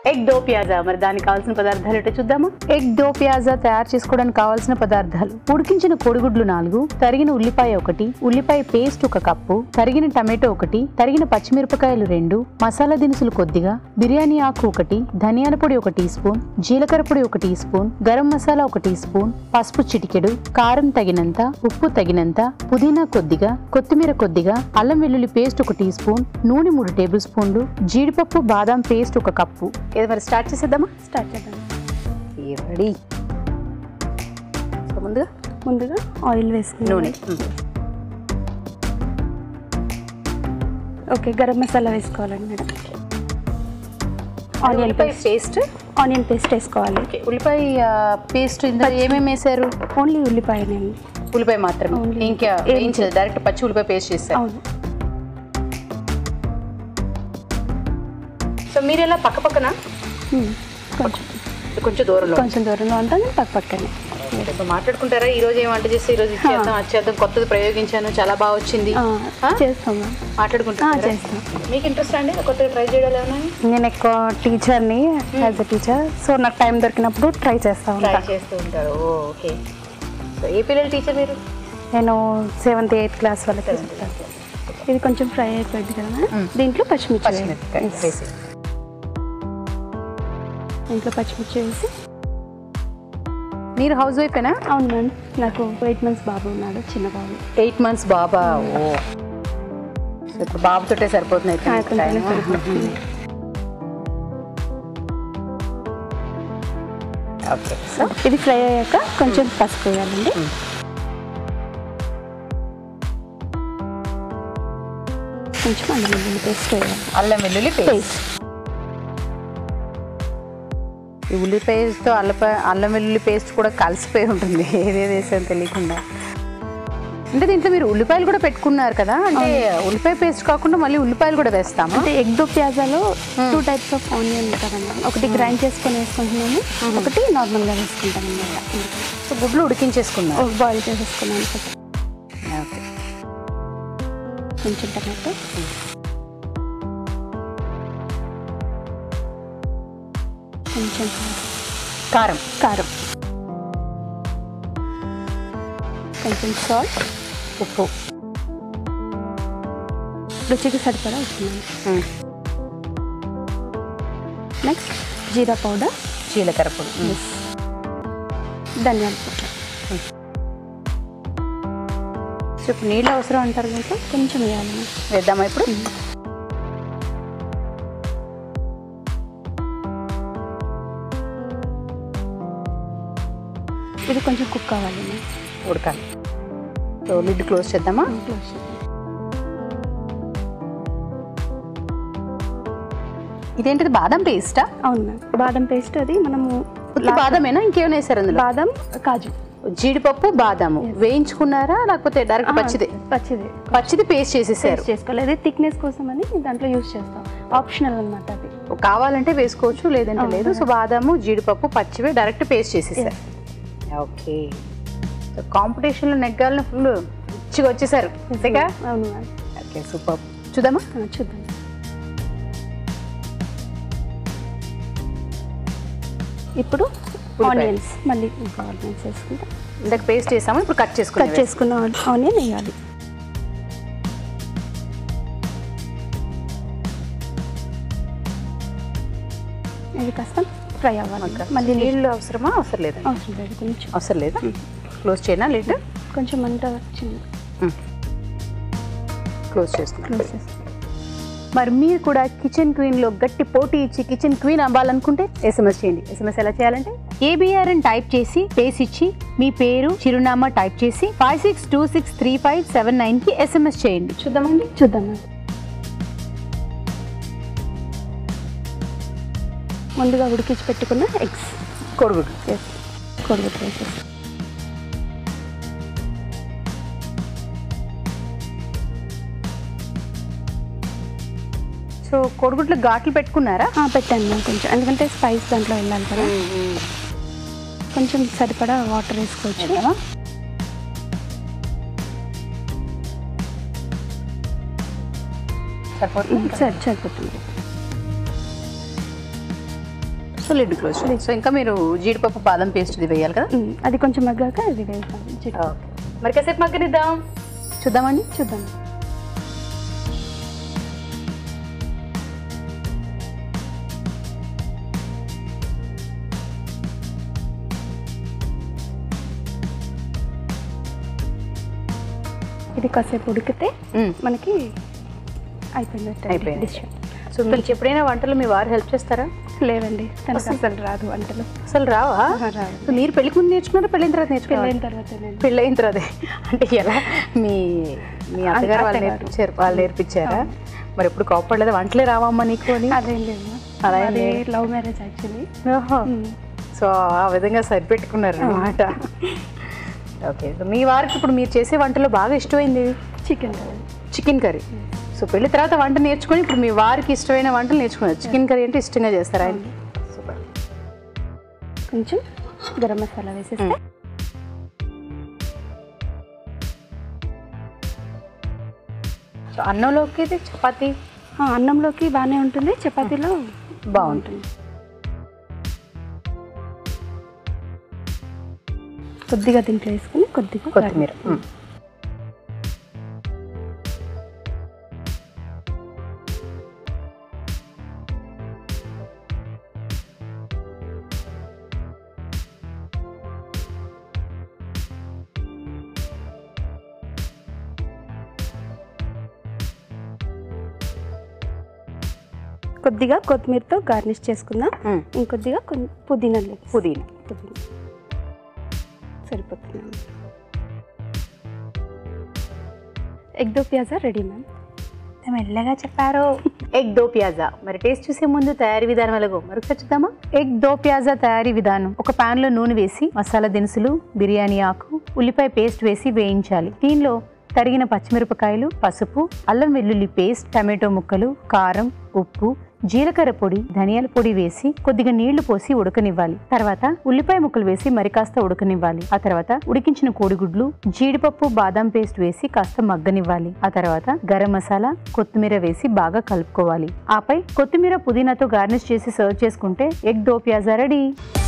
Egg do పియాజా మరి దానికి కావాల్సిన పదార్థాలు ఏంటో చూద్దామా ఎగ్ దో పియాజా తయారు చేసుకోవడానికి కావాల్సిన పదార్థాలు ఉడికించిన కోడిగుడ్లు నాలుగు తరిగిన ఉల్లిపాయ ఒకటి ఉల్లిపాయ పేస్ట్ ఒక కప్పు తరిగిన టమాటో ఒకటి తరిగిన పచ్చిమిరపకాయలు రెండు మసాలా దినుసులు కొద్దిగా బిర్యానీ ఆకు ఒకటి ధనియాల పొడి ఒక టీ స్పూన్ జీలకర్ర పొడి ఒక టీ స్పూన్ గరం మసాలా ఒక టీ స్పూన్ పసుపు చిటికెడు కారం తగినంత ఉప్పు తగినంత పుదీనా కొద్దిగా కొత్తిమీర కొద్దిగా అల్లం వెల్లుల్లి పేస్ట్ ఒక టీ స్పూన్ నూనె మూడు టేబుల్ స్పూన్లు జీడిపప్పు బాదం పేస్ట్ ఒక కప్పు ఏది మరి స్టార్ట్ చేసేద్దామా స్టార్ట్ చేద్దాం రెడీ సో ముందుగా ముందుగా ఆయిల్ వేసుకుని నూనె ఓకే గరం మసాలా వేసుకోవాలండి మేడం ఆనియన్ ఉల్లిపాయ పేస్ట్ పేస్ట్ ఆనియన్ పేస్ట్ వేసుకోవాలి ఉల్లిపాయ పేస్ట్ ఇందులో ఏమేమి వేసారు ఓన్లీ ఉల్లిపాయనండి ఉల్లిపాయ మాత్రమే Only. ఇంకా ఏం వేయించలేదు డైరెక్ట్ పచ్చి ఉల్లిపాయ పేస్ట్ చేస్తారు అవును సో మీరు ఎలా పక్క పక్కన మ్మ్. కొంచెం కొంచెం దూరంలో కొంచెం దూరంలో ఉంటుంది పక్క పక్కనే సో మాట్లాడుకుంటారా ఈ రోజు ఏం వంట చేసి ఈ రోజు ఇచ్చేద్దాం అది చేద్దాం కొత్తది ప్రయోగించాను చాలా బాగా వచ్చింది ఆ, ఆ? చేస్తాం మ్యామ్. ఆ, మాట్లాడుకుంటారా చేస్తాం మీకు ఇంట్రెస్ట్ అండి కొత్తగా ట్రై చేయడం ఏమైనా నేను ఎక్కువ టీచర్ని యాజ్ అ టీచర్ సో నాకు టైం దొరికినప్పుడు ట్రై చేస్తా ట్రై ఉంటాను చేస్తూ ఉంటారు ఓకే సో ఏ పిల్లల టీచర్ మీరు నేను సెవెంత్ ఎయిత్ క్లాస్ వాళ్ళకి చెప్తాను ఇది కొంచెం ఫ్రై అయిపోయింది కదా మ్మ్. దీంట్లో పచ్చిమిర్చి పచ్చిమిరపకాయ వేయాలి. వేసి దీంట్లో పచ్చిమిర్చి వేసి మీరు హౌస్ వైఫేనా అవును మ్యామ్ నాకు ఎయిట్ మంత్స్ బాబు ఉన్నాడు చిన్న బాబు ఎయిట్ మంత్స్ బాబా ఓ సో ఇప్పుడు బాబుతోటే సరిపోతుంది అయితే ఆ, మీకు కొంచెం time. సరిపోతుంది. ఓకే సో ఇది ఫ్రై అయ్యాక కొంచెం పసుపు వేయాలండి కొంచెం అల్లం వెల్లుల్లి పేస్ట్ వేయాలి అల్లం వెల్లుల్లి పేస్ట్ పేస్ట్ ఈ ఉల్లిపాయతో అల్లప అల్లం వెల్లుల్లి పేస్ట్ కూడా కలిసిపోయి ఉంటుంది ఏదేది వేసాను తెలియకుండా అంటే దీంట్లో మీరు ఉల్లిపాయలు కూడా పెట్టుకున్నారు కదా అంటే ఉల్లిపాయ పేస్ట్ కాకుండా మళ్ళీ ఉల్లిపాయలు కూడా వేస్తామా అంటే ఎగ్ దో ప్యాజాలో టూ టైప్స్ ఆఫ్ ఆనియన్ ఉంటుందన్నమాట ఒకటి గ్రైండ్ చేసుకొని వేసుకుంటున్నాము ఒకటి నార్మల్గా వేసుకుంటాం అనమాట సో గుడ్లు ఉడికించేసుకున్నారు బాయిల్ చేసేసుకున్నాను ఓకే కొంచెం టమాటో కొంచెం కారం కారం కొంచెం సాల్ట్ ఉప్పు రుచికి సరిపడా వస్తున్నాను ఉమ్. నెక్స్ట్ జీరా పౌడర్ జీలకర్ర పొడి ఉమ్. ధనియాల పౌడర్ సో ఇప్పుడు నీళ్ళు అవసరం అంటారు దీంట్లో కొంచెం వేయాలి వేద్దామా ఇప్పుడు ఇది కొంచెం కుక్ కావాలి ఉడకాలి సో లిడ్ క్లోజ్ చేద్దామా క్లోజ్ చేద్దాం ఇదేంటిది బాదం పేస్టా అవును మ్యామ్ బాదం పేస్ట్ అది మనము ఉత్తి బాదమేనా ఇంకేమైనా వేసారు అందులో బాదం కాజు జీడిపప్పు బాదాము వేయించుకున్నారా లేకపోతే డైరెక్ట్ పచ్చిది పచ్చిది పచ్చిది పేస్ట్ చేసేసారు పేస్ట్ చేసుకోవాలి అది థిక్నెస్ కోసం అని దాంట్లో యూస్ చేస్తాం ఆప్షనల్ అన్నమాట అది కావాలంటే వేసుకోవచ్చు లేదంటే అవును. లేదు సో బాదాము జీడిపప్పు పచ్చివే డైరెక్ట్ పేస్ట్ చేసేసారు ఓకే సో కాంపిటీషన్లో నెగ్గాలని ఫుల్ ఇచ్చిగా వచ్చేసారు అంతేగా అవును మ్యామ్ ఓకే సూపర్ చూద్దామా ఆ, చూద్దాం ఇప్పుడు ఉల్లిపాయ. ఆనియన్స్ మళ్ళీ ఇంకా ఆనియన్స్ వేసుకుంటాం ఇందాక పేస్ట్ చేసాము ఇప్పుడు కట్ కట్ చేసుకుని చేసుకున్న ఆనియన్ వేయాలి ఇది కాస్త ఫ్రై అవ్వాలి మళ్ళీ నీళ్ళు నీళ్ళు అవసరమా అవసరం లేదా అవసరం లేదు కొంచెం అవసరం లేదా క్లోజ్ చేయనా లిడ్ కొంచెం మంట వచ్చింది క్లోజ్ చేస్తున్నాం క్లోజ్ చేస్తాం మరి మీరు కూడా కిచెన్ క్వీన్ లో గట్టి పోటీ ఇచ్చి కిచెన్ క్వీన్ అవ్వాలనుకుంటే ఎస్ఎంఎస్ చేయండి ఎస్ఎంఎస్ ఎలా చేయాలంటే ఏబిఆర్ అని టైప్ చేసి పేస్ ఇచ్చి మీ పేరు చిరునామా టైప్ చేసి five six two six three five seven nine కి ఎస్ఎంఎస్ చేయండి చూద్దామండి చూద్దాం మ్యామ్ ముందుగా ఉడికించి పెట్టుకున్న ఎగ్స్ కొడుగుడు ఎస్ కొడుగుడ్డు వేసేసి సో కొడుగుడ్లు ఘాట్లు పెట్టుకున్నారా ఆ, పెట్టాను మ్యామ్ కొంచెం ఎందుకంటే స్పైస్ దాంట్లో వెళ్ళాలి కదా కొంచెం సరిపడా వాటర్ వేసుకోవచ్చు వేద్దామా? సరిపోతుంది సరే సరిపోతుంది సో లిడ్ క్లోజ్ సో ఇంకా మీరు జీడిపప్పు బాదం పేస్ట్ ఇది వేయాలి కదా ఉమ్, అది కొంచెం మగ్గాక ఇది వేస్తాం చిట్ ఓకే మరి కాసేపు మగ్గనిద్దాం చూద్దామండి చూద్దాం ఇది కాసేపు ఉడికితే మ్మ్. మనకి అయిపోయినట్టు అయిపోయింది. డిష్ సో మీకు ఎప్పుడైనా వంటలు మీ వారు హెల్ప్ చేస్తారా లేదండి తనకు అసలు రాదు వంటలు అసలు రావా ఆహా, రాదు. సో మీరు పెళ్లికి ముందు నేర్చుకున్నారా పెళ్ళైన తర్వాత నేర్చుకున్నారా పెళ్ళైన తర్వాత నేను పెళ్ళైన తర్వాత అంటే ఎలా మీ మీ అత్తగారు వాళ్ళు అత్తగారు. నేర్పించారు వాళ్ళు నేర్పించారా మరి ఎప్పుడు కోపడలేదా వంటలే రావమ్మా నీకు అని అదేం లేదు అలా ఏం అది లేదు. లవ్ మ్యారేజ్ యాక్చువల్లీ ఓహో. సో ఆ విధంగా సరిపెట్టుకున్నారు అనమాట ఓకే సో మీ వారికి ఇప్పుడు మీరు చేసే వంటలో బాగా ఇష్టమైంది చికెన్ చికెన్ కర్రీ సో పెళ్లి తర్వాత వంట నేర్చుకొని ఇప్పుడు మీ వారికి ఇష్టమైన వంటలు నేర్చుకున్నారు చికెన్ కర్రీ అంటే ఇష్టంగా చేస్తారా ఆయన సూపర్ కొంచెం గరం మసాలా వేసేస్తే సో అన్నంలోకి ఇది చపాతీ ఆ, అన్నంలోకి బాగానే ఉంటుంది చపాతీలో బాగుంటుంది కొద్దిగా దీంట్లో వేసుకుని కొద్దిగా కొత్తిమీర మ్. కొద్దిగా కొత్తిమీరతో గార్నిష్ చేసుకుందాం మ్. ఇంకొద్దిగా కొన్- పుదీనా leaves. పుదీనా పుదీనా సరిపోతుంది egg do pyaza ready ma'am మెల్లగా చెప్పారు ఎగ్ దో పియాజా మరి టేస్ట్ చూసే ముందు తయారీ విధానం ఎలాగో మరొకసారి చూద్దామా ఎగ్ దో పియాజా తయారీ విధానం ఒక పాన్ లో నూనె వేసి మసాలా దినుసులు బిర్యానీ ఆకు ఉల్లిపాయ పేస్ట్ వేసి వేయించాలి దీనిలో తరిగిన పచ్చిమిరపకాయలు పసుపు అల్లం వెల్లుల్లి పేస్ట్ టమాటో ముక్కలు కారం ఉప్పు జీలకర్ర పొడి ధనియాల పొడి వేసి కొద్దిగా నీళ్లు పోసి ఉడకనివ్వాలి తర్వాత ఉల్లిపాయ ముక్కలు వేసి మరి కాస్త ఉడకనివ్వాలి ఆ తర్వాత ఉడికించిన కోడిగుడ్లు జీడిపప్పు బాదం పేస్ట్ వేసి కాస్త మగ్గనివ్వాలి ఆ తర్వాత గరం మసాలా కొత్తిమీర వేసి బాగా కలుపుకోవాలి ఆపై కొత్తిమీర పుదీనాతో గార్నిష్ చేసి సర్వ్ చేసుకుంటే ఎగ్ దో ప్యాజా రెడీ